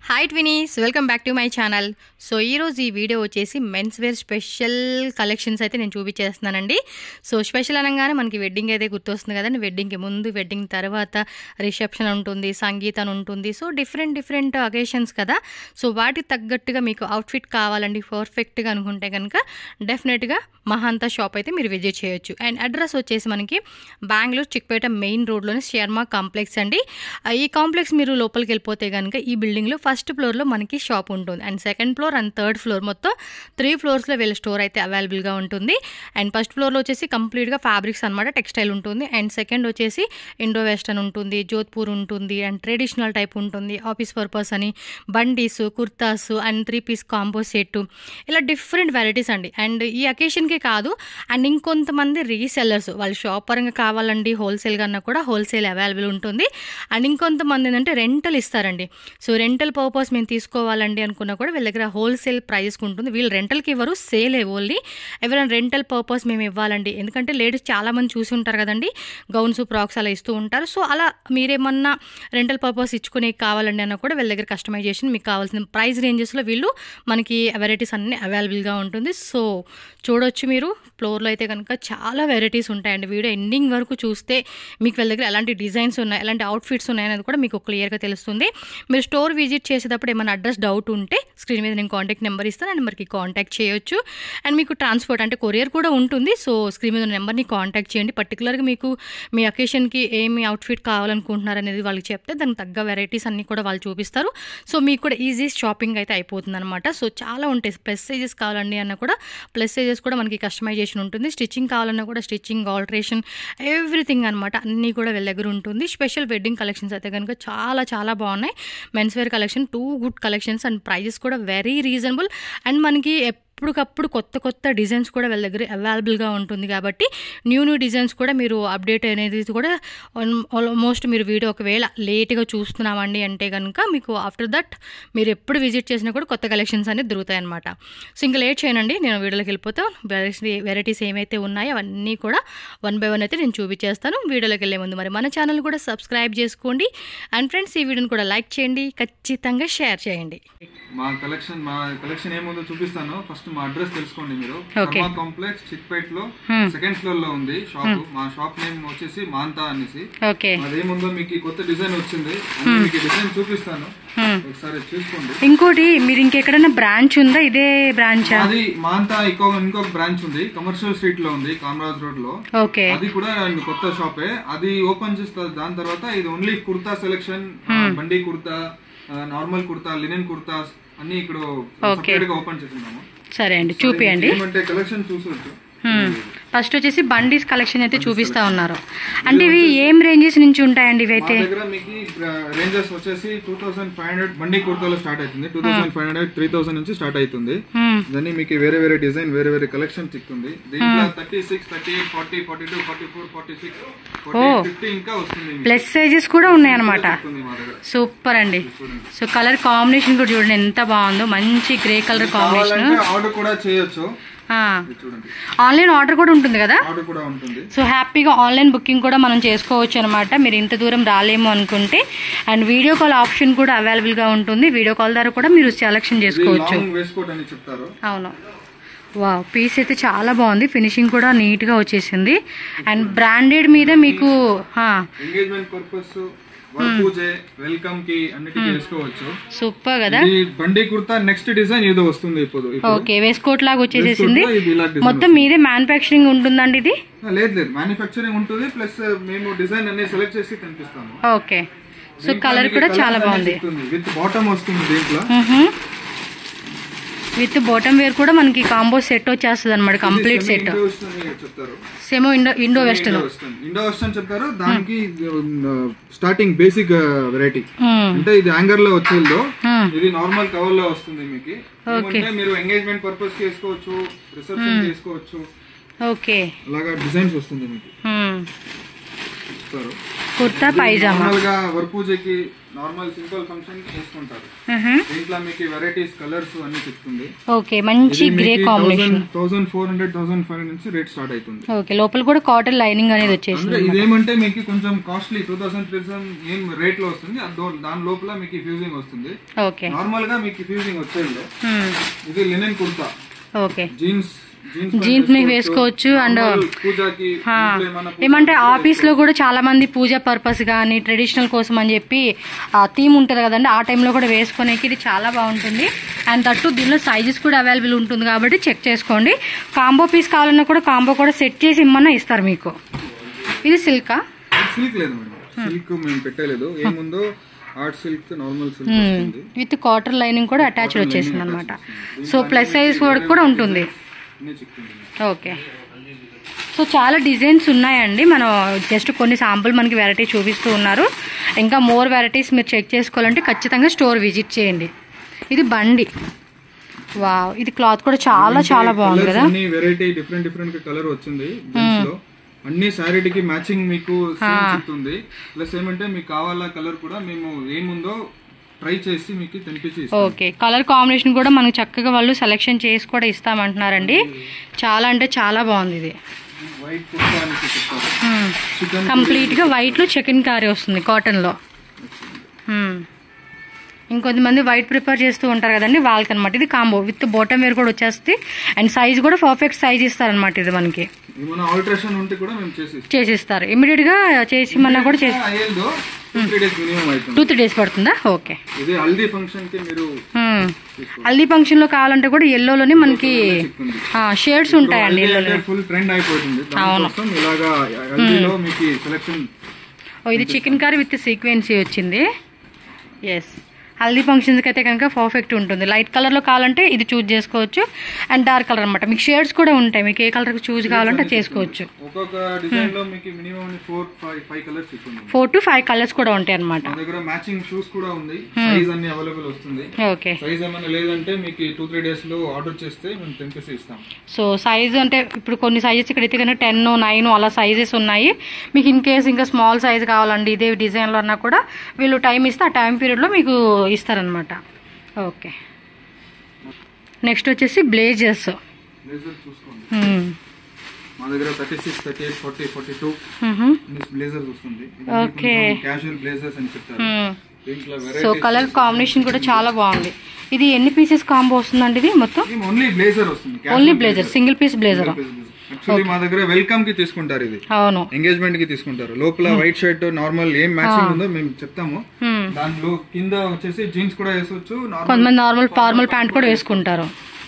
Hi twinnies welcome back to my channel so ఈరోజు ఈ video వచ్చేసి మెన్స్ వేర్ స్పెషల్ కలెక్షన్స్ అయితే నేను చూపించేస్తున్నానండి సో స్పెషల్ అనగానే మనకి వెడ్డింగ్ అయితే గుర్తొస్తుంది కదండి వెడ్డింగ్కి ముందు వెడ్డింగ్ తర్వాత రిసెప్షన్ ఉంటుంది సంగీతం ఉంటుంది సో డిఫరెంట్ డిఫరెంట్ అకేషన్స్ కదా సో వాటికి తగ్గట్టుగా మీకు అవుట్ఫిట్ కావాలండి పర్ఫెక్ట్గా అనుకుంటే కనుక డెఫినెట్గా మహాంతా షాప్ అయితే మీరు విజిట్ చేయొచ్చు అండ్ అడ్రస్ వచ్చేసి మనకి బెంగళూరు చిక్పేట మెయిన్ రోడ్లోని శర్మ కాంప్లెక్స్ అండి ఆ, ఈ కాంప్లెక్స్ మీరు లోపలికి వెళ్ళిపోతే కనుక ఈ బిల్డింగ్లో ఫస్ట్ ఫ్లోర్లో మనకి షాప్ ఉంటుంది and second floor and third floor మొత్తం త్రీ ఫ్లోర్స్లో వీళ్ళ స్టోర్ అయితే అవైలబుల్గా ఉంటుంది అండ్ ఫస్ట్ ఫ్లోర్లో వచ్చేసి కంప్లీట్గా ఫ్యాబ్రిక్స్ అనమాట టెక్స్టైల్ ఉంటుంది అండ్ సెకండ్ వచ్చేసి ఇండో వెస్టర్న్ ఉంటుంది జోధ్పూర్ ఉంటుంది అండ్ ట్రెడిషనల్ టైప్ ఉంటుంది ఆఫీస్ పర్పస్ అని bandis kurtas and three piece combo set ఇలా డిఫరెంట్ వెరైటీస్ అండి అండ్ ఈ అకేషన్కే కాదు అండ్ ఇంకొంతమంది రీసెల్లర్స్ వాళ్ళ షాప్ పరంగా కావాలండి హోల్సేల్ కన్నా కూడా హోల్సేల్ అవైలబుల్ ఉంటుంది అండ్ ఇంకొంతమంది ఏంటంటే రెంటల్ ఇస్తారండి సో రెంటల్ పర్పస్ మేము తీసుకోవాలండి అనుకున్నా కూడా వీళ్ళ దగ్గర హోల్సేల్ ప్రైస్కి ఉంటుంది వీళ్ళు రెంటల్కి ఇవ్వరు సేల్ ఓన్లీ ఎవరైనా రెంటల్ పర్పస్ మేము ఇవ్వాలండి ఎందుకంటే లేడీస్ చాలామంది చూసి ఉంటారు కదండి గౌన్స్ ఫ్రాక్స్ అలా ఇస్తూ ఉంటారు సో అలా మీరేమన్నా రెంటల్ పర్పస్ ఇచ్చుకునే కావాలండి అన్న కూడా వీళ్ళ దగ్గర కస్టమైజేషన్ మీకు కావాల్సిన ప్రైస్ రేంజెస్లో వీళ్ళు మనకి వెరైటీస్ అన్నీ అవైలబుల్గా ఉంటుంది సో చూడొచ్చు మీరు ఫ్లోర్లో అయితే కనుక చాలా వెరైటీస్ ఉంటాయండి వీడియో ఎండింగ్ వరకు చూస్తే మీకు వీళ్ళ దగ్గర ఎలాంటి డిజైన్స్ ఉన్నాయి ఎలాంటి అవుట్ఫిట్స్ ఉన్నాయనేది కూడా మీకు క్లియర్గా తెలుస్తుంది మీరు స్టోర్ విజిట్ చేసేటప్పుడు ఏమైనా అడ్రస్ డౌట్ ఉంటే స్క్రీన్ మీద నేను కాంటాక్ట్ నెంబర్ ఇస్తాను అండ్ మరికి కాంటాక్ట్ చేయొచ్చు అండ్ మీకు ట్రాన్స్పోర్ట్ అంటే కొరియర్ కూడా ఉంటుంది సో స్క్రీన్ మీద నెంబర్ని కాంటాక్ట్ చేయండి పర్టికులర్గా మీకు మీ అకేషన్కి ఏమి అవుట్ఫిట్ కావాలనుకుంటున్నారు అనేది వాళ్ళకి చెప్తే దానికి తగ్గ వెరైటీస్ అన్నీ కూడా వాళ్ళు చూపిస్తారు సో మీకు కూడా ఈజీ షాపింగ్ అయితే అయిపోతుంది అనమాట సో చాలా ఉంటాయి ప్లస్ సైజెస్ కావాలండి అన్న కూడా ప్లస్ సైజెస్ కూడా మనకి కస్టమైజేషన్ ఉంటుంది స్టిచ్చింగ్ కావాలన్నా కూడా స్టిచ్చింగ్ ఆల్టరేషన్ ఎవ్రీథింగ్ అనమాట అన్నీ కూడా వీళ్ళ దగ్గర ఉంటుంది స్పెషల్ వెడ్డింగ్ కలెక్షన్స్ అయితే కనుక చాలా చాలా బాగున్నాయి men's wear collection too good collections and prices కూడా వెరీ రీజనబుల్ అండ్ మనకి ఎప్పటికప్పుడు కొత్త కొత్త డిజైన్స్ కూడా వీళ్ళ దగ్గర అవైలబుల్గా ఉంటుంది కాబట్టి న్యూ న్యూ డిజైన్స్ కూడా మీరు అప్డేట్ అనేది కూడా ఆల్మోస్ట్ మీరు వీడియో ఒకవేళ లేట్గా చూస్తున్నామండి అంటే కనుక మీకు ఆఫ్టర్ దట్ మీరు ఎప్పుడు విజిట్ చేసినా కూడా కొత్త కలెక్షన్స్ అనేది దొరుకుతాయి అనమాట సో ఇంకా లేట్ చేయనండి నేను వీడియోలోకి వెళ్ళిపోతాను వెరైటీస్ ఏమైతే ఉన్నాయో అవన్నీ కూడా వన్ బై వన్ అయితే నేను చూపించేస్తాను వీడియోలోకి వెళ్ళే ముందు మరి మన ఛానల్ కూడా సబ్స్క్రైబ్ చేసుకోండి అండ్ ఫ్రెండ్స్ ఈ వీడియోని కూడా లైక్ చేయండి ఖచ్చితంగా షేర్ చేయండి మా కలెక్షన్ మా కలెక్షన్ ఏముందో చూపిస్తాను ఫస్ట్ మా అడ్రస్ తెలుసుకోండి మీరు Okay. కర్మా కాంప్లెక్స్ చిక్పేట్ లో Hmm. సెకండ్ ఫ్లోర్ లో ఉంది షాప్ మా షాప్ నేమ్ వచ్చేసి మాంతా అనేసి ఓకే అదేముందో మీకు ఈ కొత్త డిజైన్ వచ్చింది అది మీకు డిజైన్ చూపిస్తాను ఒకసారి చూసుకోండి ఇంకోటి మీరు ఇంకెక్కడైనా బ్రాంచ్ ఉందా ఇదే బ్రాంచా అది మాంతా ఇంకో ఇంకొక బ్రాంచ్ ఉంది కమర్షియల్ స్ట్రీట్ లో ఉంది కామరాజ్ రోడ్ లో ఓకే అది కూడా కొత్త షాపే అది ఓపెన్ చేస్తారు దాని తర్వాత ఇది ఓన్లీ కుర్తా సెలెక్షన్ బండి కుర్తా నార్మల్ కుర్తా లినెన్ కుర్తాస్ అన్ని ఇక్కడ సెపరేట్ గా ఓపెన్ చేస్తున్నాము సరే అండి చూపియండి ఏమంటే కలెక్షన్ చూసొచ్చు ఫస్ట్ వచ్చేసి బండీస్ కలెక్షన్ అయితే చూపిస్తా ఉన్నారు అంటే ఇవి ఏం రేంజెస్ నుంచి ఉంటాయండి మా ఇవైతే దగ్గర మీకు రేంజెస్ వచ్చేసి టూ థౌసండ్ ఫైవ్ హండ్రెడ్ బండి కుర్తాలో స్టార్ట్ అవుతుంది two thousand five hundred three thousand నుంచి స్టార్ట్ అవుతుంది Hmm. దాన్ని మీకు వేరే వేరే డిజైన్ వేరే వేరే కలెక్షన్ చిక్తుంది దీంట్లో thirty six thirty eight forty forty two forty four forty six forty fifty ఇంకా వస్తుంది మీకు. ప్లస్ సైజెస్ కూడా ఉన్నాయన్నమాట వస్తుంది మా దగ్గర సూపర్ అండి సో కలర్ కాంబినేషన్ కూడా చూడండి ఎంత బాగుందో మంచి గ్రే కలర్ కాంబినేషన్ కావాలంటే ఆర్డర్ కూడా చేయొచ్చు ఇది చూడండి ఆన్లైన్ ఆర్డర్ కూడా ఉంటుంది కదా ఆర్డర్ కూడా ఉంటుంది సో హ్యాపీగా ఆన్లైన్ బుకింగ్ కూడా మనం చేసుకోవచ్చు అనమాట మీరు ఇంత దూరం రాలేము అనుకుంటే అండ్ వీడియో కాల్ ఆప్షన్ కూడా అవైలబుల్గా ఉంటుంది వీడియో కాల్ ద్వారా కూడా మీరు సెలెక్షన్ ఇది చేసుకోవచ్చు లాంగ్ వేసుకోట్ అని చెప్తారు అవును వా పీస్ అయితే చాలా బాగుంది ఫినిషింగ్ కూడా నీట్గా వచ్చేసింది అండ్ బ్రాండెడ్ మీద మీకు engagement purpose work puja welcome కి అన్నిటికీ వేసుకోవచ్చు సూపర్ కదా ఇది బండి కుర్తా నెక్స్ట్ డిజైన్ ఏదో వస్తుంది ఇప్పుడు ఇప్పుడు ఓకే వేస్కోట్ లాగా వచ్చేసేసింది వేసుకోట్లో ఇది ఇలా డిజైన్ మొత్తం మీదే మ్యానుఫ్యాక్చరింగ్ ఉంటుందండి ఇది లేదు లేదు మ్యానుఫ్యాక్చరింగ్ ఉంటుంది ప్లస్ మేము డిజైన్ అన్ని సెలెక్ట్ చేసి కనిపిస్తాము ఓకే సో కలర్ కూడా చాలా బాగుంది విత్ బాటమ్ వస్తుంది దీంట్లో విత్ బాటమ్ వేర్ కూడా మనకి కాంబో సెట్ వచ్చేస్తుంది అనమాట కంప్లీట్ సెట్ ఇండో వెస్టర్న్ చెప్తారు సేమో Indo Indo western Indo western Indo western చెప్తారు దానికి స్టార్టింగ్ బేసిక్ వెరైటీ అంటే ఇది యాంగర్ లో వచ్చేదో ఇది నార్మల్ కవర్ లో వస్తుంది మీకు ఏమంటే మీరు ఎంగేజ్మెంట్ పర్పస్ చేసుకోవచ్చు రిసెప్షన్ చేసుకోవచ్చు ఓకే అలాగా డిజైన్స్ వస్తుంది మీకు చెప్తారు కుర్తా పైజామా నార్మల్ గా వర్క్ పూజకి నార్మల్ సింపుల్ ఫంక్షన్ కి వేసుకుంటారు మ్హూ. దీంట్లో మీకు వెరైటీస్ కలర్స్ అన్ని చెప్తుంది ఓకే మంచి grey combination thousand four hundred thousand five నుంచి రేట్ స్టార్ట్ అవుతుంది ఓకే లోపల కూడా కాటన్ లైనింగ్ అనేది వచ్చేసింది అంటే ఇదేమంటే మీకు కొంచెం costly two thousand three thousand ఏం రేట్ లో వస్తుంది అది దో- దాని లోపల మీకు ఫ్యూజింగ్ వస్తుంది ఓకే నార్మల్ గా మీకు ఫ్యూజింగ్ వచ్చేది మ్మ్. ఇది linen kurta okay jeans jeans jeans మీకు వేసుకోవచ్చు అండ్ పూజకి ఇంట్లో ఏమన్నా పూజ ఏమంటే ఆఫీస్ లో కూడా చాలా మంది పూజ పర్పస్ కానీ ట్రెడిషనల్ కోసం అని చెప్పి ఆ థీమ్ ఉంటుంది కదండి ఆ టైంలో కూడా వేసుకునేకి ఇది చాలా బాగుంటుంది అండ్ తట్టు దీనిలో సైజెస్ కూడా అవైలబుల్ ఉంటుంది కాబట్టి చెక్ చేసుకోండి కాంబో పీస్ కావాలన్నా కూడా కాంబో కూడా సెట్ చేసి ఇమ్మన్నా ఇస్తారు మీకు ఇది సిల్కా సిల్క్ లేదు మేడం సిల్క్ మేము పెట్టలేదు ఏముందో ఆర్ట్ సిల్క్ నార్మల్ సిల్క్ వస్తుంది విత్ కాటన్ లైనింగ్ కూడా అటాచ్డ్ వచ్చేసింది అనమాట సో ప్లస్ సైజ్ వరకు కూడా ఉంటుంది అన్ని చిక్కుంది ఓకే సో చాలా డిజైన్స్ ఉన్నాయండి మనం జస్ట్ కొన్ని శాంపుల్ మనకి వెరైటీ చూపిస్తూ ఉన్నారు ఇంకా మోర్ వెరైటీస్ మీరు చెక్ చేసుకోవాలంటే ఖచ్చితంగా స్టోర్ విజిట్ చేయండి ఇది బండి వావ్ ఇది క్లాత్ కూడా చాలా చాలా బాగుంది కలర్స్ కదా అన్ని వెరైటీ డిఫరెంట్ డిఫరెంట్ కలర్ వచ్చింది జీన్స్ లో అన్ని శారీకి మ్యాచింగ్ మీకు సేమ్ చిక్తుంది ప్లస్ ఏమంటే మీకు కావాలా కలర్ కూడా మేము ఏముందో ట్రై చేసి మీకు తెంపించి ఇస్తాం ఓకే కలర్ కాంబినేషన్ కూడా మనకు చక్కగా వాళ్ళు సెలెక్షన్ చేసి కూడా ఇస్తామంటున్నారండి చాలా అంటే చాలా బాగుంది ఇది వైట్ కుర్తా అని చెప్తారు చికెన్ కంప్లీట్గా వైట్లో చికెన్ కర్రీ వస్తుంది కాటన్లో ఇంకొంతమంది వైట్ ప్రిపేర్ చేస్తూ ఉంటారు కదండి వాళ్ళకి అనమాట ఇది కాంబో విత్ బాటమ్ వేర్ కూడా వచ్చేస్తుంది అండ్ సైజ్ కూడా పర్ఫెక్ట్ సైజ్ ఇస్తారనమాట ఇది మనకి ఏమైనా ఆల్టరేషన్ ఉంటే కూడా మేము చేసి ఇస్తాం చేసిస్తారు ఇమీడియట్గా చేసి మన కూడా చేసి అయ్యేదో టూ త్రీ డేస్ మినిమం అవుతుంది టూ త్రీ డేస్ పడుతుందా ఓకే ఇది హల్దీ ఫంక్షన్ కి మీరు హల్దీ ఫంక్షన్లో కావాలంటే కూడా ఎల్లోలోనే మనకి షేడ్స్ ఉంటాయండి ఎల్లోలో ఫుల్ ట్రెండ్ అయిపోతుంది దానికోసం ఇలాగా హల్దీలో మీకు సెలెక్షన్ ఓ ఇది చికెన్ కర్రీ విత్ సీక్వెన్సీ వచ్చింది ఎస్ హల్దీ ఫంక్షన్స్కి అయితే కనుక పర్ఫెక్ట్ ఉంటుంది లైట్ కలర్లో కావాలంటే ఇది చూజ్ చేసుకోవచ్చు అండ్ డార్క్ కలర్ అనమాట మీకు షేడ్స్ కూడా ఉంటాయి మీకు ఏ కలర్ చూజ్ కావాలంటే అది చేసుకోవచ్చు ఒక్కొక్క డిజైన్ లో మీకు minimum four five five colours ఉంటుంది ఫోర్ టు ఫైవ్ కలర్స్ కూడా ఉంటాయి అనమాట మా దగ్గర మ్యాచింగ్ షూస్ కూడా ఉంది సైజ్ అన్ని అవైలబుల్ వస్తుంది ఓకే సైజ్ ఏమైనా లేదంటే మీకు టూ త్రీ డేస్ లో ఆర్డర్ చేస్తే మేము తెంపేసి ఇస్తాం సో సైజ్ అంటే ఇప్పుడు కొన్ని సైజెస్ ఇక్కడ అయితే కనుక టెన్ నైన్ అలా సైజెస్ ఉన్నాయి మీకు ఇన్ కేస్ ఇంకా స్మాల్ సైజ్ కావాలండి ఇదే డిజైన్లో అన్నా కూడా వీళ్ళు టైం ఇస్తే ఆ టైం పీరియడ్లో మీకు ఇస్తారనమాట ఓకే నెక్స్ట్ వచ్చేసి బ్లేజర్స్ బ్లేజర్ చూసుకోండి మా దగ్గర thirty six thirty eight forty forty two blazers వస్తుంది Okay. క్యాజువల్ బ్లేజర్స్ అని చెప్తారు దీంట్లో సో వెరైటీ కలర్ కాంబినేషన్ కూడా చాలా బాగుంది ఇది ఎన్ని పీసెస్ కాంబో వస్తుందండి ఇది మొత్తం ఓన్లీ బ్లేజర్ వస్తుంది only blazer single piece blazer actually మా దగ్గర వెల్కమ్ కి తీసుకుంటారు ఇది అవును ఎంగేజ్మెంట్ కి తీసుకుంటారు లోపల వైట్ షర్ట్ నార్మల్ ఏం మ్యాచింగ్ ఉందో మేము చెప్తాము Hmm. దాంట్లో కింద వచ్చేసి జీన్స్ కూడా వేసుకోవచ్చు నార్మల్ కొంతమంది నార్మల్ ఫార్మల్ ప్యాంట్ కూడా వేసుకుంటారు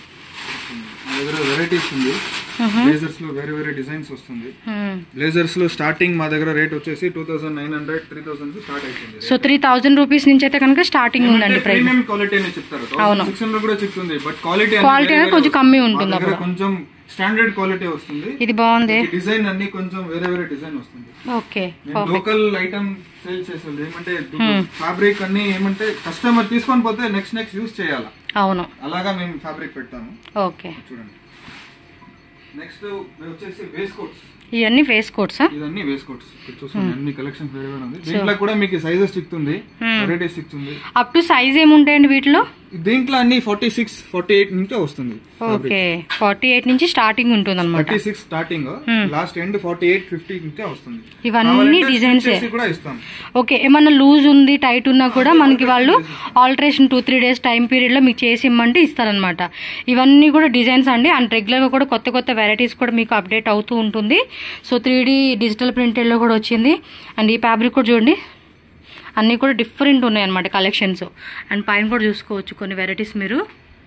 మా దగ్గర వెరైటీస్ ఉంది బ్లేజర్స్ లో వేరే వేరే డిజైన్స్ వస్తుంది బ్లేజర్స్ లో స్టార్టింగ్ మా దగ్గర రేట్ వచ్చేసి two thousand nine hundred three thousand start అవుతుంది సో త్రీ థౌజండ్ రూపీస్ నుంచి అయితే కనుక స్టార్టింగ్ ఉందండి ప్రైస్ ప్రీమియం క్వాలిటీ అని చెప్తారు సిక్స్ హండ్రెడ్ కూడా చెప్తుంది బట్ క్వాలిటీ క్వాలిటీ అనేది కొంచెం కమ్మి ఉంటుంది దగ్గర కొంచెం స్టాండర్డ్ క్వాలిటీ వస్తుంది ఇది బాగుంది డిజైన్ అన్ని కొంచెం వేరే వేరే డిజైన్ వస్తుంది ఓకే నేను లోకల్ ఐటమ్ సేల్ చేసేది ఏమంటే ఫ్యాబ్రిక్ అన్ని ఏమంటే కస్టమర్ తీసుకొని పోతే నెక్స్ట్ నెక్స్ట్ యూస్ చేయాలా అవును అలాగా మేము ఫ్యాబ్రిక్ పెడతాము ఓకే చూడండి నెక్స్ట్ వచ్చేసి వేస్ కోట్స్ ఇవన్నీ ఫేస్ కోట్సా ఇదన్నీ వేస్ కోట్స్ ఇక్కడ చూసుకోండి అన్ని కలెక్షన్ వేరే వేరే ఉంది దీంట్లో కూడా మీకు సైజెస్ చిక్తుంది వెరైటీస్ చిక్తుంది అప్ టు సైజ్ ఏముంటాయండి వీటిలో దీంట్లో అన్ని ఫార్టీ సిక్స్ ఫార్టీ ఎయిట్ నుంచి వస్తుంది ఓకే ఫార్టీ ఎయిట్ నుంచి స్టార్టింగ్ ఉంటుంది అనమాట thirty six starting last end forty eight fifty నుంచి వస్తుంది ఇవన్నీ కావాలంటే డిజైన్స్ stitch చేసి కూడా ఇస్తాం ఓకే ఏమన్నా లూజ్ ఉంది టైట్ ఉన్నా కూడా మనకి వాళ్ళు alteration two three days time పీరియడ్లో మీకు చేసి ఇమ్మంటే ఇస్తారనమాట ఇవన్నీ కూడా డిజైన్స్ అండి అండ్ రెగ్యులర్గా కూడా కొత్త కొత్త వెరైటీస్ కూడా మీకు అప్డేట్ అవుతూ ఉంటుంది సో త్రీ డిజిటల్ ప్రింటెడ్లో కూడా వచ్చింది అండ్ ఈ ఫ్యాబ్రిక్ కూడా చూడండి అన్నీ కూడా డిఫరెంట్ ఉన్నాయి అనమాట కలెక్షన్స్ అండ్ పైన కూడా చూసుకోవచ్చు కొన్ని వెరైటీస్ మీరు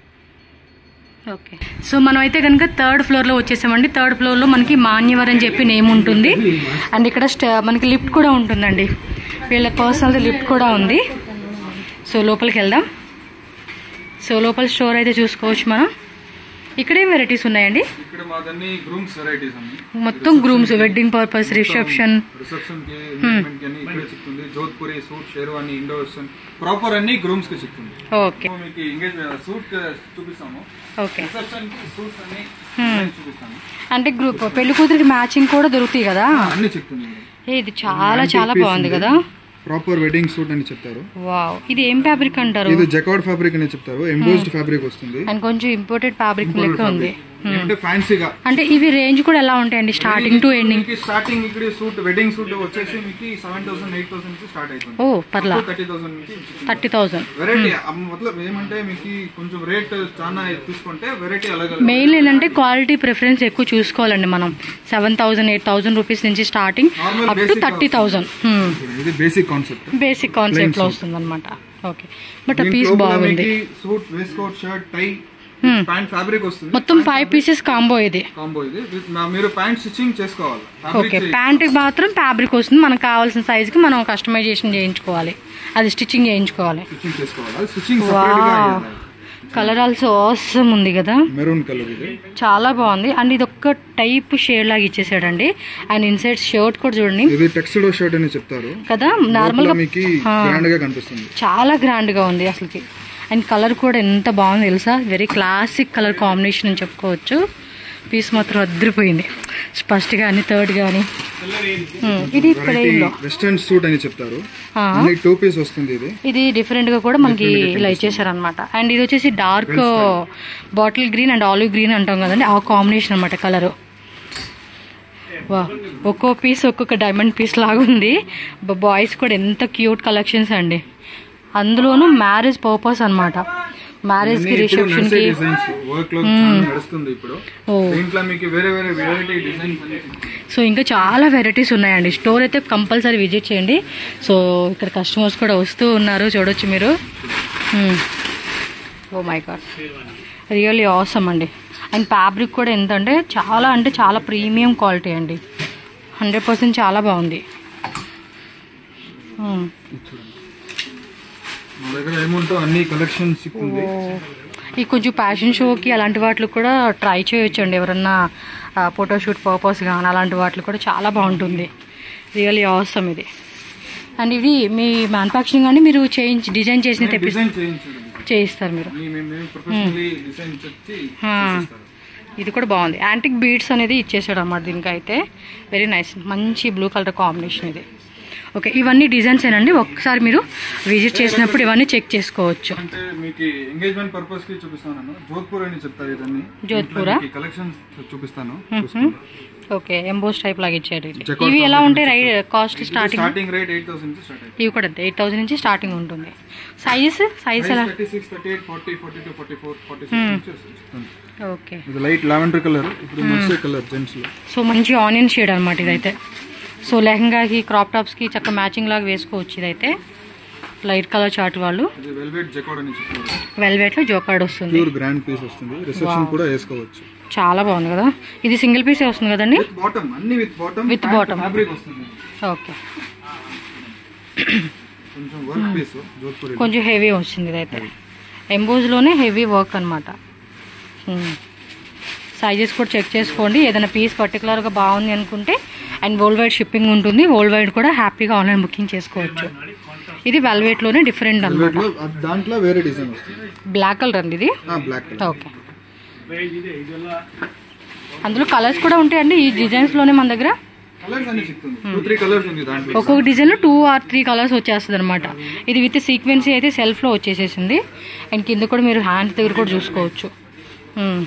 ఓకే సో మనం అయితే కనుక థర్డ్ ఫ్లోర్లో వచ్చేసామండి థర్డ్ ఫ్లోర్లో మనకి మాన్యవర్ అని చెప్పి నేమ్ ఉంటుంది అండ్ ఇక్కడ స్ట మనకి లిఫ్ట్ కూడా ఉంటుందండి వీళ్ళ పర్సనల్ లిఫ్ట్ కూడా ఉంది సో లోపలికి వెళ్దాం సో లోపల స్టోర్ అయితే చూసుకోవచ్చు మనం ఇక్కడేం వెరైటీస్ ఉన్నాయండి ఇక్కడ మాదన్ని గ్రూమ్స్ వెరైటీస్ అండి మొత్తం grooms wedding purpose reception reception కి ఎంగేజ్మెంట్ కి అన్ని ఇక్కడ చిక్తుంది Jodhpuri suit sherwani Indo western proper అన్ని గ్రూమ్స్ కి చిక్తుంది ఓకే సో మీకు ఎంగేజ్ సూట్ చూపిస్తాము ఓకే రిసెప్షన్ కి సూట్స్ అన్ని designs చూపిస్తాము అంటే గ్రూప్ పెళ్లి కూతురికి మ్యాచింగ్ కూడా దొరుకుతాయి కదా అన్ని చిక్తుంది మేడం ఏ, ఇది చాలా చాలా బాగుంది కదా ప్రాపర్ వెడ్డింగ్ సూట్ అని చెప్తారు వావ్ ఇది ఏం ఫ్యాబ్రిక్ అంటారు ఇది జకార్డ్ ఫ్యాబ్రిక్ అని చెప్తారు ఎంబోస్డ్ ఫ్యాబ్రిక్ వస్తుంది అండ్ కొంచెం ఇంపోర్టెడ్ ఫ్యాబ్రిక్ లెక్క ఉంది అంటే ఫ్యాన్సీగా అంటే ఇవి రేంజ్ కూడా ఎలా ఉంటాయండి స్టార్టింగ్ టు ఎండింగ్ మీకు స్టార్టింగ్ ఇక్కడ సూట్ వెడ్డింగ్ సూట్ వచ్చేసి మీకు సెవెన్ థౌసండ్ ఎయిట్ థౌసండ్ నుంచి స్టార్ట్ అవుతుంది ఓ పర్లా థర్టీ థౌసండ్ నుంచి థర్టీ థౌసండ్ వెరైటీ మతలబ్ ఏమంటే మీకు కొంచెం రేట్ చాలా తీసుకుంటే వెరైటీ అలాగే మెయిన్ ఏంటంటే క్వాలిటీ ప్రిఫరెన్స్ ఎక్కువ చూసుకోవాలండి మనం seven thousand eight thousand rupees నుంచి starting Normal up to basic thirty thousand ఇది బేసిక్ కాన్సెప్ట్ బేసిక్ కాన్సెప్ట్ లో వస్తుంది అనమాట ఓకే బట్ ఆ పీస్ బాగుంది suit waistcoat shirt tie pant fabric వస్తుంది మొత్తం ఫైవ్ పీసెస్ కాంబో ఇది కాంబో ఇది With- నా- మీరు ప్యాంట్ స్టిచ్చింగ్ చేసుకోవాలి ఓకే ఫ్యాబ్రిక్ ప్యాంట్ మాత్రం ఫ్యాబ్రిక్ వస్తుంది మనకు కావాల్సిన సైజుకి మనం కస్టమైజేషన్ చేయించుకోవాలి అది స్టిచ్చింగ్ చేయించుకోవాలి స్టిచ్చింగ్ చేసుకోవాలి స్టిచ్చింగ్ సెపరేట్ గా కలర్ ఆల్సో ఆసమ్ ఉంది కదా మెరూన్ కలర్ ఇది చాలా బాగుంది అండ్ ఇది ఒక్క టైప్ షేడ్ లాగా ఇచ్చేసాడండి అండ్ ఇన్సైడ్ షర్ట్ కూడా చూడండి ఇది టెక్స్టైల్ షర్ట్ అని చెప్తారు కదా నార్మల్ గా మీకు గ్రాండ్ గా కనిపిస్తుంది చాలా గ్రాండ్ గా ఉంది అసలుకి అండ్ కలర్ కూడా ఎంత బాగుంది తెలుసా వెరీ క్లాసిక్ కలర్ కాంబినేషన్ అని చెప్పుకోవచ్చు పీస్ మాత్రం అద్దరిపోయింది ఫస్ట్ కానీ థర్డ్ కానీ ఇది ప్లెయిన్లో వెస్టర్న్ సూట్ అని చెప్తారు అన్ని టూ పీస్ వస్తుంది ఇది ఇది డిఫరెంట్ గా కూడా మనకి ఇలా ఇచ్చేసారనమాట అండ్ ఇది వచ్చేసి dark bottle green and olive green అంటాం కదండి ఆ కాంబినేషన్ అనమాట కలర్ వా ఒక్కో పీస్ ఒక్కొక్క డైమండ్ పీస్ లాగా ఉంది బాయ్స్ కూడా ఎంత క్యూట్ కలెక్షన్స్ అండి అందులోనూ మ్యారేజ్ పర్పస్ అనమాట మ్యారేజ్ కి రిసెప్షన్ కి డిజైన్స్ వర్క్ లో చాలా నడుస్తుంది ఇప్పుడు ఓ దీంట్లో మీకు వేరే వేరే వెరైటీ డిజైన్స్ సో ఇంకా చాలా వెరైటీస్ ఉన్నాయండి స్టోర్ అయితే కంపల్సరీ విజిట్ చేయండి సో ఇక్కడ కస్టమర్స్ కూడా వస్తూ ఉన్నారు చూడొచ్చు మీరు oh my god really awesome అండి అండ్ ఫ్యాబ్రిక్ కూడా ఎంత అంటే చాలా అంటే చాలా ప్రీమియం క్వాలిటీ అండి హండ్రెడ్ పర్సెంట్ చాలా బాగుంది Hmm. మా దగ్గర ఏముంటో అన్ని కలెక్షన్స్ ఉంది ఈ కొంచెం ఫ్యాషన్ షోకి అలాంటి వాటికి కూడా ట్రై చేయొచ్చు అండి ఎవరన్నా ఫోటోషూట్ పర్పస్ కానీ అలాంటి వాటికి కూడా చాలా బాగుంటుంది రియల్లీ అవసరం ఇది అండ్ ఇది మీ మ్యానుఫ్యాక్చరింగ్ కానీ మీరు చేయించి డిజైన్ చేసిన తెప్పి డిజైన్ చేయించండి చేయిస్తారు మీరు మేము ప్రొఫెషనల్లీ డిజైన్ చేసి చేసిస్తారు. ఇది కూడా బాగుంది యాంటిక్ బీడ్స్ అనేది ఇచ్చేసాడు అన్నమాట దీనికి అయితే వెరీ నైస్ మంచి బ్లూ కలర్ కాంబినేషన్ ఇది ఓకే ఇవన్నీ డిజైన్స్ ఏనండి ఒక్కసారి మీరు విజిట్ చేసినప్పుడు ఇవన్నీ చెక్ చేసుకోవచ్చు అంటే మీకు ఎంగేజ్మెంట్ పర్పస్ కి చూపిస్తాను జోధ్పూర్ అని చెప్తారు ఇదన్నీ జోధ్పూరా? కలెక్షన్స్ చూపిస్తాను ఓకే ఎంబోస్ టైప్ లాగా ఇచ్చాడు ఇది. Checkout ఇవి ఎలా ఉంటాయి రై cost starting starting rate eight thousand నుంచి స్టార్ట్ అవుతుంది ఇవి కూడా ఎయిట్ థౌసండ్ నుంచి స్టార్టింగ్ ఉంటుంది సైజెస్ సైజ్ ఎలా thirty six thirty eight forty forty two forty four forty six వస్తుంది ఓకే ఇది లైట్ లావెండర్ కలర్ ఇప్పుడు మస్టర్డ్ కలర్ జెంట్స్ లో సో మంచి ఆనియన్ షేడ్ అనమాట ఇదైతే సో లెహంగాకి క్రాప్ టాప్స్కి చక్క మ్యాచింగ్ లాగా వేసుకోవచ్చు ఇదైతే లైట్ కలర్ చార్ట్ వాళ్ళు ఇది వెల్వెట్ జెకాడ్ అని చెప్తారు వెల్వెట్లో జోకార్డ్ వస్తుంది ప్యూర్ గ్రాండ్ పీస్ వస్తుంది రిసెప్షన్ కూడా వేసుకోవచ్చు చాలా బాగుంది కదా ఇది సింగిల్ పీసే వస్తుంది కదండి విత్ బాటమ్ అన్ని with bottom With bottom. Fabric వస్తుంది ఓకే కొంచెం వర్క్ పీస్ జోధ్పూర్ ఇది. కొంచెం హెవీ వచ్చింది ఇదైతే ఎంబోజ్లోనే హెవీ వర్క్ అనమాట సైజెస్ కూడా చెక్ చేసుకోండి ఏదైనా పీస్ పర్టికులర్గా బాగుంది అనుకుంటే అండ్ వరల్డ్ వైడ్ షిప్పింగ్ ఉంటుంది వరల్డ్ వైడ్ కూడా హ్యాపీగా ఆన్లైన్ బుకింగ్ చేసుకోవచ్చు ఇది వెల్వెట్లోనే డిఫరెంట్ అనమాట Velvet లో అది దాంట్లో వేరే డిజైన్ వస్తుంది బ్లాక్ కలర్ అండి ఇది బ్లాక్ కలర్ ఓకే అందులో కలర్స్ కూడా ఉంటాయండి ఈ డిజైన్స్లోనే మన దగ్గర కలర్స్ అన్ని చెప్తుంది టూ త్రీ కలర్స్ ఉంది దాంట్లో ఒక్కొక్క డిజైన్లో టూ ఆర్ త్రీ కలర్స్ వచ్చేస్తుంది అనమాట ఇది విత్ సీక్వెన్సీ అయితే సెల్ఫ్లో వచ్చేసేసింది అండ్ కింద కూడా మీరు హ్యాండ్స్ దగ్గర కూడా చూసుకోవచ్చు మ్మ్.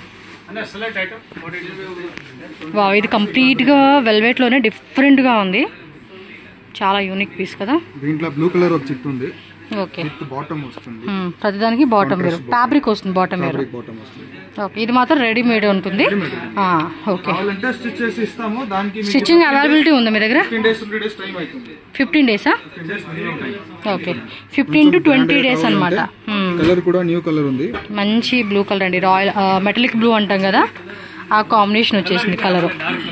వావ్ ఇది కంప్లీట్గా వెల్వెట్లోనే డిఫరెంట్గా ఉంది చాలా యూనిక్ పీస్ కదా దీంట్లో బ్లూ కలర్ ఒక చిట్ ఉంది ఓకే విత్ బాటమ్ వస్తుంది మ్మ్. ప్రతిదానికి బాటమ్ వేరు ఫ్యాబ్రిక్ వస్తుంది బాటమ్ వేరు ఫ్యాబ్రిక్ బాటమ్ వస్తుంది ఓకే ఇది మాత్రం రెడీమేడ్ ఉంటుంది ఆ, ఓకే కావాలంటే స్టిచ్ చేసి ఇస్తాము దానికి స్టిచ్చింగ్ అవైలబిలిటీ ఉందా మీ దగ్గర fifteen days twenty days time అవుతుంది ఫిఫ్టీన్ డేసా fifteen days minimum time okay fifteen to twenty days అనమాట కలర్ కూడా న్యూ కలర్ ఉంది మంచి బ్లూ కలర్ అండి రాయల్ మెటలిక్ బ్లూ అంటాం కదా ఆ కాంబినేషన్ వచ్చేసింది కలర్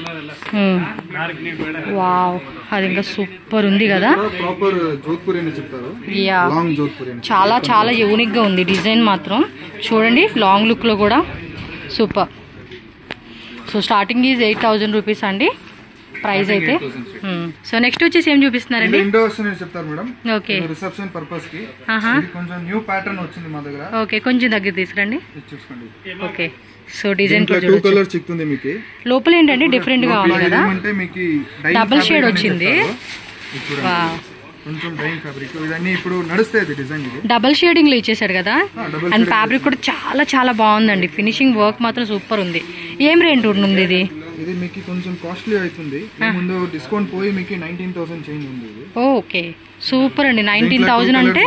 వావ్ అది ఇంకా సూపర్ ఉంది కదా ప్రాపర్ జోధ్పూర్ అని చెప్తారు యా లాంగ్ జోధ్పూర్ అని చాలా చాలా యూనిక్ గా ఉంది డిజైన్ మాత్రం చూడండి లాంగ్ లుక్ లో కూడా super so starting is eight thousand rupees అండి ప్రైస్ అయితే 8,000 సో నెక్స్ట్ వచ్చేసి ఏం చూపిస్తున్నారండి ఇండో వస్తుంది చెప్తారు మేడం ఓకే రిసెప్షన్ పర్పస్ కి ఆహా ఇది కొంచెం న్యూ ప్యాటర్న్ వచ్చింది మా దగ్గర ఓకే కొంచెం దగ్గర తీసుకురండి ఇది చూసుకోండి ఓకే సో డిజైన్ దీంట్లో కూడా టూ చూడొచ్చు కలర్స్ చిక్తుంది మీకు లోపల ఏంటంటే డిఫరెంట్ గా ఉంది కదా అంటే మీకు Double shade వచ్చింది. వావ్. కొంచెం డైయింగ్ ఫ్యాబ్రిక్ ఇవన్నీ ఇప్పుడు నడుస్తాయి అది డిజైన్ ఇది డబల్ షేడింగ్ లో ఇచ్చేసాడు కదా ఆ, double అండ్ ఫ్యాబ్రిక్ కూడా చాలా చాలా బాగుందండి ఫినిషింగ్ వర్క్ మాత్రం సూపర్ ఉంది ఏం రేంట్ ఉంటుంది ఇది ఇది మీకు కొంచెం కాస్ట్లీ అవుతుంది ఈ ముందు డిస్కౌంట్ పోయి మీకు నైన్టీన్ థౌసండ్ చేంజ్ ఉంది ఇది ఓకే సూపర్ అండి నైన్టీన్ థౌజండ్ అంటే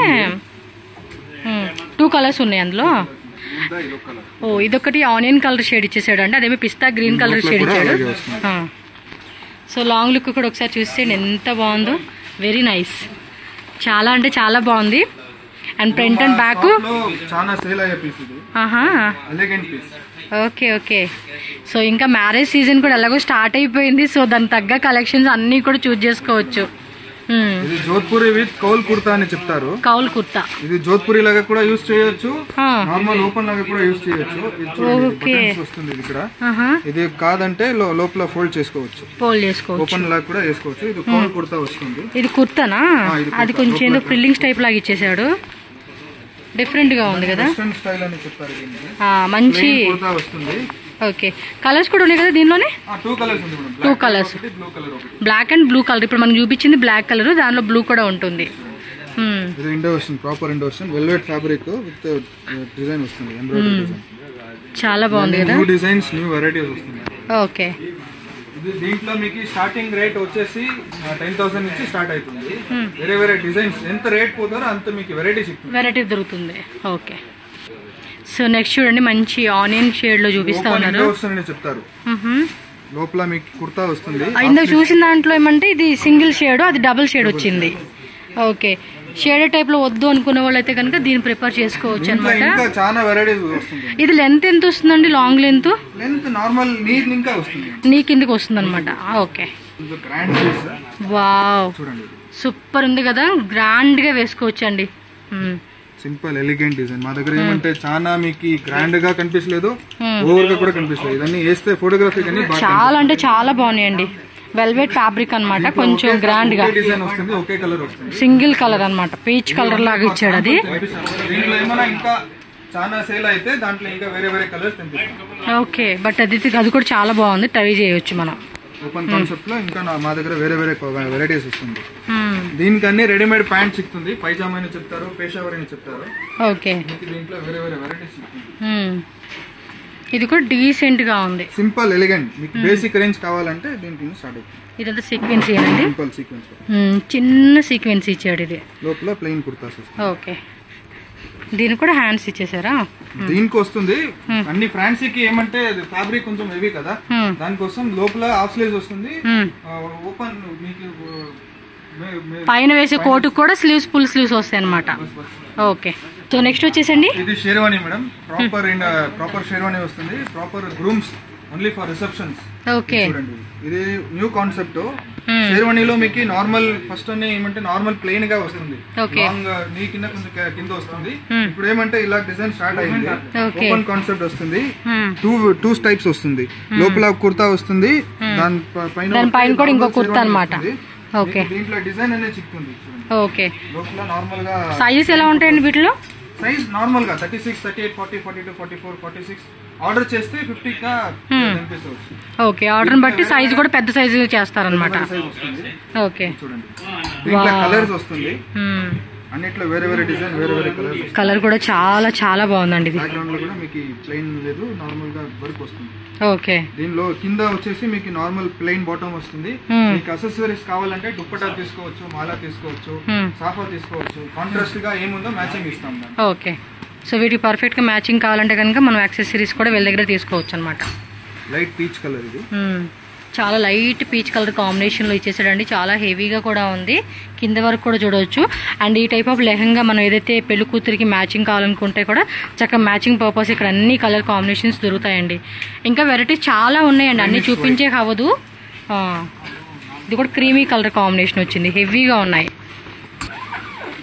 టూ కలర్స్ ఉన్నాయి అందులో ఇదా ఇదో కలర్ ఓ ఇదొకటి ఆనియన్ కలర్ షేడ్ ఇచ్చేసాడు అంటే అదేమో పిస్తా గ్రీన్ కలర్ షేడ్ కూడా ఇచ్చాడు అలాగే వస్తుంది. ఆ. సో లాంగ్ లుక్ కూడా ఒకసారి చూస్తే ఎంత బాగుందో వెరీ నైస్ చాలా అంటే చాలా బాగుంది and front and back Top లో చాలా సేల్ అయ్యే పీస్ ఇది ఆహా elegant piece okay okay so ఇంకా మ్యారేజ్ సీజన్ కూడా ఎలాగో స్టార్ట్ అయిపోయింది సో దానికి తగ్గ కలెక్షన్స్ అన్నీ కూడా చూస్ చేసుకోవచ్చు మ్మ్. ఇది జోధ్పూరి విత్ కౌల్ కుర్తా అని చెప్తారు కౌల్ కుర్తా ఇది జోధ్పూరి లాగా కూడా యూస్ చేయొచ్చు ఆ. నార్మల్ ఓపెన్ లాగా కూడా యూస్ చేయొచ్చు ఇది చూడండి, ఇది Okay. buttons వస్తుంది ఇది ఇక్కడ ఆహా ఇది కాదంటే లో- లోపల ఫోల్డ్ చేసుకోవచ్చు పోల్ చేసుకోవచ్చు ఓపెన్ లాగా కూడా వేసుకోవచ్చు ఇది కౌల్ కుర్తా వస్తుంది ఇది కుర్తానా ఆ, ఇది అది కుర్తా. కొంచెం ఏదో ఫ్రిల్లింగ్స్ టైప్ లాగా ఇచ్చేసాడు డిఫరెంట్ గా ఉంది కదా వెస్టర్న్ స్టైల్ అని చెప్తారు దీనికి ఆ, మంచి ప్లెయిన్ కుర్తా వస్తుంది ఓకే కలర్స్ కూడా ఉన్నాయి కదా దీనిలోనే టూ కలర్స్ ఉంది మేడం Two colours. ఒకటి బ్లూ కలర్ ఒకటి బ్లాక్ అండ్ బ్లూ కలర్ ఇప్పుడు మనం చూపించింది బ్లాక్ కలర్ దానిలో బ్లూ కూడా ఉంటుంది మ్మ్. ఇది ఇండో వస్తుంది ప్రాపర్ ఇండో వస్తుంది వెల్వెట్ ఫ్యాబ్రిక్ విత్ డిజైన్ వస్తుంది ఎంబ్రాయిడరీ డిజైన్ చాలా బాగుంది కదా న్యూ డిజైన్స్ న్యూ వెరైటీస్ వస్తుంది ఓకే ఇది దీంట్లో మీకు స్టార్టింగ్ రేట్ వచ్చేసి టెన్ థౌసండ్ నుంచి స్టార్ట్ అవుతుంది వేరే వేరే డిజైన్స్ ఎంత రేట్ పోతారో అంత మీకు వెరైటీ సిక్తుంది వెరైటీ దొరుకుతుంది ఓకే సో నెక్స్ట్ చూడండి మంచి ఆనియన్ షేడ్ లో చూపిస్తా ఓపెన్ ఉన్నారు ఇండో వస్తుందని చెప్తారు మ్హూ. లోపల మీకు కుర్తా వస్తుంది ఆ, ఇందాక చూసిన దాంట్లో ఏమంటే ఇది సింగిల్ షేడ్ అది డబుల్ షేడ్ వచ్చింది ఓకే షేడ్ టైప్ లో వద్దు అనుకునే వాళ్ళు అయితే కనుక దీన్ని ప్రిపేర్ చేసుకోవచ్చు దీంట్లో అనమాట ఇంకా చాలా వెరైటీస్ వస్తుంది ఇది లెంత్ ఎంత వస్తుందండి long length length normal neat ఇంకా వస్తుంది నీ కిందకి వస్తుంది అనమాట ఓకే కొంచెం గ్రాండ్ పీస్ వావ్ చూడండి ఇది సూపర్ ఉంది కదా గ్రాండ్ గా వేసుకోవచ్చు అండి మ్మ్. సింపుల్ ఎలిగెంట్ డిజైన్ మా దగ్గర ఏమంటే చాలా మీకు గ్రాండ్ గా కనిపించలేదు ఓవర్ గా కూడా కనిపించలేదు ఇదన్నీ వేస్తే ఫోటోగ్రఫీ కానీ బాగా చాలా అంటే చాలా బాగున్నాయండి వెల్వెట్ ఫ్యాబ్రిక్ అన్నమాట కొంచెం గ్రాండ్ గా డిజైన్ వస్తుంది ఒకే కలర్ వస్తుంది సింగిల్ కలర్ అన్నమాట పీచ్ కలర్ లాగా ఇచ్చాడు అది దీంట్లో ఏమైనా ఇంకా చాలా సేల్ అయితే దాంట్లో ఇంకా వేరే వేరే కలర్స్ తెప్పిస్తాం ఓకే బట్ అది అది కూడా చాలా బాగుంది ట్రై చేయొచ్చు మనం ఓపెన్ కాన్సెప్ట్ లో ఇంకా నా- మా దగ్గర వేరే వేరే వెరైటీస్ వస్తుంది మ్మ్. దీనికి అన్ని రెడీమేడ్ ప్యాంట్ చిక్తుంది పైజామా అని చెప్తారు పేషావర్ అని చెప్తారు ఓకే మీకు దీంట్లో వేరే వేరే వెరైటీస్ చిక్తుంది మ్మ్. ఇది కూడా డీసెంట్ గా ఉంది సింపుల్ ఎలిగెంట్ మీకు బేసిక్ రేంజ్ కావాలంటే దీంట్లో స్టార్ట్ అవుతుంది ఇదంతా సీక్వెన్స్ ఏనండి సింపుల్ సీక్వెన్స్ మ్మ్. చిన్న సీక్వెన్స్ ఇచ్చాడు ఇది లోపల ప్లెయిన్ కుర్తాస్ వస్తుంది ఓకే దీనికి కూడా హ్యాండ్స్ ఇచ్చేసారా దీనికి వస్తుంది అన్ని ఫ్రాన్సీకి ఏమంటే ఫ్యాబ్రిక్ కొంచెం హెవీ కదా మ్మ్. దానికోసం లోపల హాఫ్ స్లీవ్స్ వస్తుంది మ్మ్. ఓపెన్ మీకు మే- మే- పైన వేసే కోటు కూడా స్లీవ్స్ ఫుల్ స్లీవ్స్ వస్తాయి అనమాట ఓకే సో నెక్స్ట్ వచ్చేసండి ఇది sherwani madam proper in proper sherwani వస్తుంది proper grooms only for receptions okay చూడండి ఇది న్యూ కాన్సెప్ట్ షేర్వాణిలో మీకు నార్మల్ ఫస్ట్ అన్ని ఏమంటే నార్మల్ ప్లెయిన్ గా వస్తుంది Okay. లాంగ్ నీ కింద కొంచెం క- కింద వస్తుంది Hmm. ఇప్పుడు ఏమంటే ఇలా డిజైన్ స్టార్ట్ అయింది Okay. ఓపెన్ కాన్సెప్ట్ వస్తుంది మ్మ్. టూ టూ టైప్స్ వస్తుంది లోపల కుర్తా వస్తుంది దాని ప- పైన దాని పైన కూడా ఇంకో normal కుర్తా షేర్వాణి అన్నమాట. వస్తుంది. ఓకే మీకు దీంట్లో డిజైన్ అనేది చిక్తుంది చూడండి ఓకే లోపల నార్మల్ గా సైజెస్ ఎలా ఉంటాయండి వీటిలో సైజ్ నార్మల్ గా thirty six thirty eight forty forty two forty four forty six order చేస్తే ఫిఫ్టీ గా కనిపిస్తుంది ఓకే ఆర్డర్ని బట్టి సైజ్ కూడా పెద్ద సైజు చేస్తారనమాట సైజ్ వస్తుంది ఓకే చూడండి దీంట్లో కలర్స్ వస్తుంది మ్మ్. అన్నిట్లో వేరే వేరే డిజైన్ వేరే వేరే కలర్స్ కలర్ కూడా చాలా చాలా బాగుందండి ఇది బ్యాక్గ్రౌండ్ లో కూడా మీకు ప్లెయిన్ లేదు నార్మల్ గా వర్క్ వస్తుంది ఓకే దీనిలో కింద వచ్చేసి మీకు నార్మల్ ప్లెయిన్ బాటమ్ వస్తుంది Hmm. మీకు అసెసరీస్ కావాలంటే దుప్పటా తీసుకోవచ్చు మాలా తీసుకోవచ్చు Hmm. సాఫా తీసుకోవచ్చు కాంట్రాస్ట్ గా ఏముందో మ్యాచింగ్ ఇస్తాం దాన్ని ఓకే సో వీటికి పర్ఫెక్ట్గా మ్యాచింగ్ కావాలంటే కనుక మనం యాక్సెసరీస్ కూడా వీళ్ళ దగ్గర తీసుకోవచ్చు అనమాట లైట్ పీచ్ కలర్ ఇది చాలా లైట్ పీచ్ కలర్ కాంబినేషన్లో ఇచ్చేసాడండి చాలా హెవీగా కూడా ఉంది కింద వరకు కూడా చూడవచ్చు అండ్ ఈ టైప్ ఆఫ్ లెహంగా మనం ఏదైతే పెళ్లి కూతురికి మ్యాచింగ్ కావాలనుకుంటే కూడా చక్కగా మ్యాచింగ్ పర్పస్ ఇక్కడ అన్ని కలర్ కాంబినేషన్స్ దొరుకుతాయండి ఇంకా వెరైటీస్ చాలా ఉన్నాయండి అన్ని చూపించే కావదు ఆ, ఇది కూడా క్రీమీ కలర్ కాంబినేషన్ వచ్చింది హెవీగా ఉన్నాయి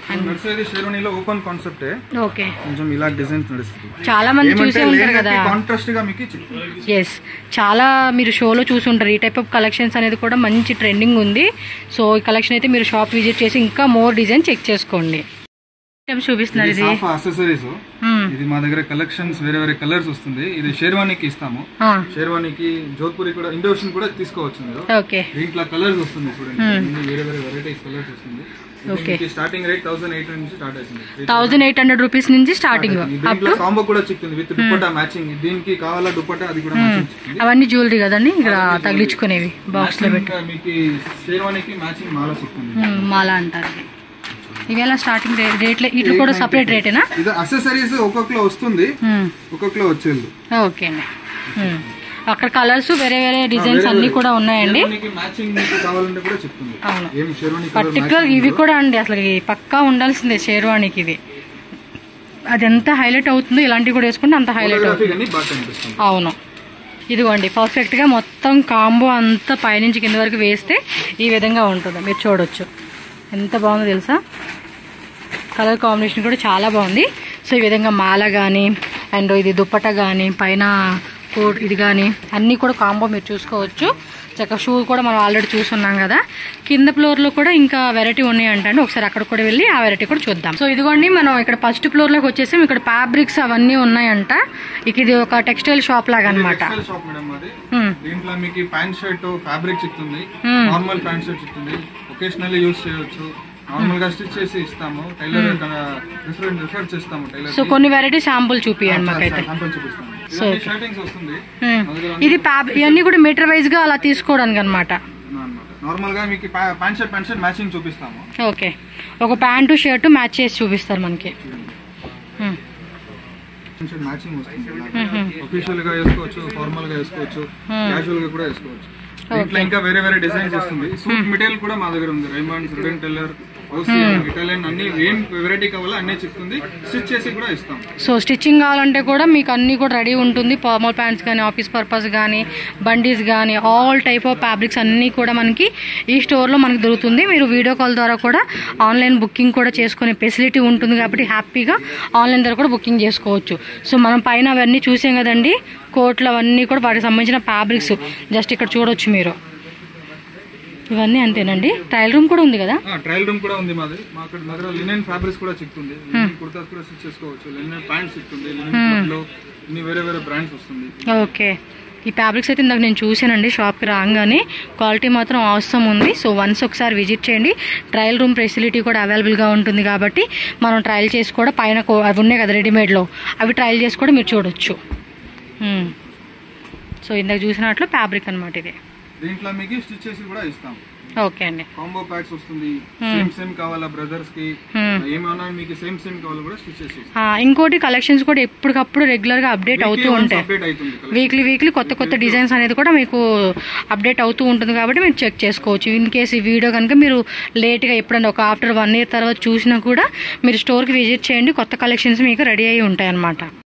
నడిచేది షేర్వాణిలో ఓపెన్ కాన్సెప్టే ఓకే కొంచెం ఇలా డిజైన్స్ నడుస్తుంది చాలా మంది చూసే ఉంటారు కదా కాంట్రాస్ట్ గా మీకు చెప్తాను ఎస్ చాలా మీరు షోలో చూసుంటారు ఈ టైప్ ఆఫ్ కలెక్షన్స్ అనేది కూడా మంచి ట్రెండింగ్ ఉంది సో ఈ కలెక్షన్ అయితే మీరు షాప్ విజిట్ చేసి ఇంకా మోర్ డిజైన్ చెక్ చేసుకోండి ఐటమ్స్ చూపిస్తున్నారు ఇది సాఫా అసెసరీస్ మ్మ్. ఇది మా దగ్గర కలెక్షన్స్ వేరే వేరే కలర్స్ వస్తుంది ఇది షేర్వాణికి ఇస్తాము ఆ, షేర్వాణికి జోధ్పూరి కూడా ఇండోషన్ కూడా తీసుకోవచ్చు మీరు ఓకే దీంట్లో కలర్స్ వస్తుంది చూడండి ఇన్ని వేరే వేరే వెరైటీస్ కలర్స్ వస్తుంది Okay. Starting rate thousand eight నుంచి స్టార్ట్ అవుతుంది థౌజండ్ ఎయిట్ హండ్రెడ్ రూపీస్ నుంచి స్టార్టింగ్ దీంట్లో కాంబో కూడా చిక్తుంది విత్ దుపట్టా మ్యాచింగ్ దీనికి కావాలా దుపట్టా అది కూడా మ్యాచింగ్ చిక్తుంది అవన్నీ జ్యువెలరీ కదండి ఇక్కడ తగిలించుకునేవి బాక్స్ లో పెట్టి Matching, మీకు షేర్వాణికి మ్యాచింగ్ మాల చిక్తుంది మ్మ్, మాల అంటారు ఇవి. ఇవి ఎలా స్టార్టింగ్ రేట్లే ఇటు కూడా సపరేట్ రేటేనా ఇది అసెసరీస్ ఒక్కొక్కలో వస్తుంది మ్మ్. ఒక్కొక్కలో వచ్చేది ఓకే అండి మ్మ్. అక్కడ కలర్స్ వేరే వేరే డిజైన్స్ అన్ని కూడా ఉన్నాయండి షేర్వాణికి మ్యాచింగ్ మీకు కావాలంటే కూడా చెప్తుంది అవును ఏం షేర్వాణి పర్టికులర్ ఇవి కూడా అండి అసలు ఇవి పక్కా ఉండాల్సిందే షేర్వాణికి ఇది అది ఎంత హైలైట్ అవుతుందో ఇలాంటివి కూడా వేసుకుంటే అంత హైలైట్ అవుతుంది ఫోటోగ్రఫీ కానీ బాగా కనిపిస్తుంది అవును ఇదిగోండి పర్ఫెక్ట్గా మొత్తం కాంబో అంతా పైనుంచి కింద వరకు వేస్తే ఈ విధంగా ఉంటుంది మీరు చూడొచ్చు ఎంత బాగుందో తెలుసా కలర్ కాంబినేషన్ కూడా చాలా బాగుంది సో ఈ విధంగా మాల కానీ అండ్ ఇది దుప్పట కానీ పైన కోట్ ఇది కానీ అన్నీ కూడా కాంబో మీరు చూసుకోవచ్చు చక్కగా షూ కూడా మనం ఆల్రెడీ చూసున్నాం కదా కింద ఫ్లోర్లో కూడా ఇంకా వెరైటీ ఉన్నాయంటండి ఒకసారి అక్కడ కూడా వెళ్ళి ఆ వెరైటీ కూడా చూద్దాం సో ఇదిగోండి మనం ఇక్కడ ఫస్ట్ ఫ్లోర్లోకి వచ్చేసి ఇక్కడ ఫ్యాబ్రిక్స్ అవన్నీ ఉన్నాయంట ఇక ఇది ఒక టెక్స్టైల్ షాప్ లాగా అనమాట టెక్స్టైల్ షాప్ మేడం అది దీంట్లో మీకు ప్యాంట్ షర్ట్ ఫ్యాబ్రిక్ చిక్తుంది నార్మల్ ప్యాంట్ షర్ట్ చిక్తుంది ఒకేషనల్లీ యూస్ చేయొచ్చు నార్మల్ గా స్టిచ్ చేసి ఇస్తాము టైలర్ రిఫరెంట్ రిఫర్ చేస్తాము టైలర్ సో కొన్ని వెరైటీ శాంపుల్ చూపియండి మాకైతే శాంపుల్ చూపిస్తాము ఇవన్నీ షర్టింగ్స్ వస్తుంది మ్మ్. మా దగ్గర ఇది ఫ్యాబ్ ఇవన్నీ కూడా మీటర్ వైజ్ గా అలా తీసుకోవడానికి అనమాట నార్మల్ గా మీకు pant shirt pant shirt matching చూపిస్తాము ఓకే ఒక ప్యాంటు షర్ట్ మ్యాచ్ చేసి చూపిస్తారు మనకి మ్మ్. ప్యాంట్ షర్ట్ మ్యాచింగ్ వస్తుంది ఒఫీషియల్ గా వేసుకోవచ్చు ఫార్మల్ గా వేసుకోవచ్చు క్యాజువల్ గా కూడా వేసుకోవచ్చు దీంట్లో ఇంకా వేరే వేరే డిజైన్స్ వస్తుంది సూట్ మెటీరియల్ కూడా మా దగ్గర ఉంది రైమాండ్స్ రిడన్ టెల్లర్ ఇటాలియన్ అన్ని ఏం వెరైటీ కావాలో అన్నీ చెప్తుంది స్టిచ్ చేసి కూడా ఇస్తాం సో స్టిచ్చింగ్ కావాలంటే కూడా మీకు అన్నీ కూడా రెడీ ఉంటుంది ఫార్మల్ ప్యాంట్స్ కానీ ఆఫీస్ పర్పస్ కానీ బండీస్ కానీ ఆల్ టైప్ ఆఫ్ ఫ్యాబ్రిక్స్ అన్నీ కూడా మనకి ఈ స్టోర్లో మనకి దొరుకుతుంది మీరు వీడియో కాల్ ద్వారా కూడా ఆన్లైన్ బుకింగ్ కూడా చేసుకునే ఫెసిలిటీ ఉంటుంది కాబట్టి హ్యాపీగా ఆన్లైన్ ద్వారా కూడా బుకింగ్ చేసుకోవచ్చు సో మనం పైన అవన్నీ చూసాం కదండి కోట్లు అవన్నీ కూడా వాటికి సంబంధించిన ఫ్యాబ్రిక్స్ జస్ట్ ఇక్కడ చూడొచ్చు మీరు ఇవన్నీ అంతేనండి ట్రయల్ రూమ్ కూడా ఉంది కదా ట్రయల్ రూమ్ కూడా ఉంది మాది మా అక్కడ దగ్గర లినెన్ ఫ్యాబ్రిక్స్ కూడా చిక్తుంది లినెన్ కుర్తాస్ కూడా స్టిచ్ చేసుకోవచ్చు లినెన్ ప్యాంట్ చిక్తుంది లినెన్ లో ఇన్ని వేరే వేరే బ్రాండ్స్ వస్తుంది ఓకే ఈ ఫ్యాబ్రిక్స్ అయితే ఇందాక నేను చూశానండి షాప్కి రాగానే క్వాలిటీ మాత్రం అవసరం ఉంది సో వన్స్ ఒకసారి విజిట్ చేయండి ట్రయల్ రూమ్ ఫెసిలిటీ కూడా అవైలబుల్గా ఉంటుంది కాబట్టి మనం ట్రయల్ చేసి కూడా పైన కో- అవి ఉన్నాయి కదా రెడీమేడ్లో అవి ట్రయల్ చేసి కూడా మీరు చూడొచ్చు మ్మ్. సో ఇందాక చూసినట్లు ఫ్యాబ్రిక్ అనమాట ఇది దీంట్లో మీకు స్టిచ్ చేసి కూడా ఇస్తాం ఓకే అండి కాంబో ప్యాక్స్ వస్తుంది సేమ్ సేమ్ కావాలా బ్రదర్స్ కి Hmm. ఏమైనా మీకు సేమ్ సేమ్ కావాలా కూడా స్టిచ్ చేసి ఆ, ఇంకోటి కలెక్షన్స్ కూడా ఎప్పటికప్పుడు రెగ్యులర్గా అప్డేట్ అవుతూ ఉంటాయి అప్డేట్ అవుతుంది వీక్లీ వీక్లీ కొత్త కొత్త డిజైన్స్ అనేది కూడా మీకు అప్డేట్ అవుతూ ఉంటుంది కాబట్టి మీరు చెక్ చేసుకోవచ్చు ఇన్ కేస్ ఈ వీడియో కనుక మీరు లేట్గా ఎప్పుడైనా ఒక ఆఫ్టర్ వన్ ఇయర్ తర్వాత చూసినా కూడా మీరు స్టోర్కి విజిట్ చేయండి కొత్త కలెక్షన్స్ మీకు రెడీ అయి ఉంటాయి అన్నమాట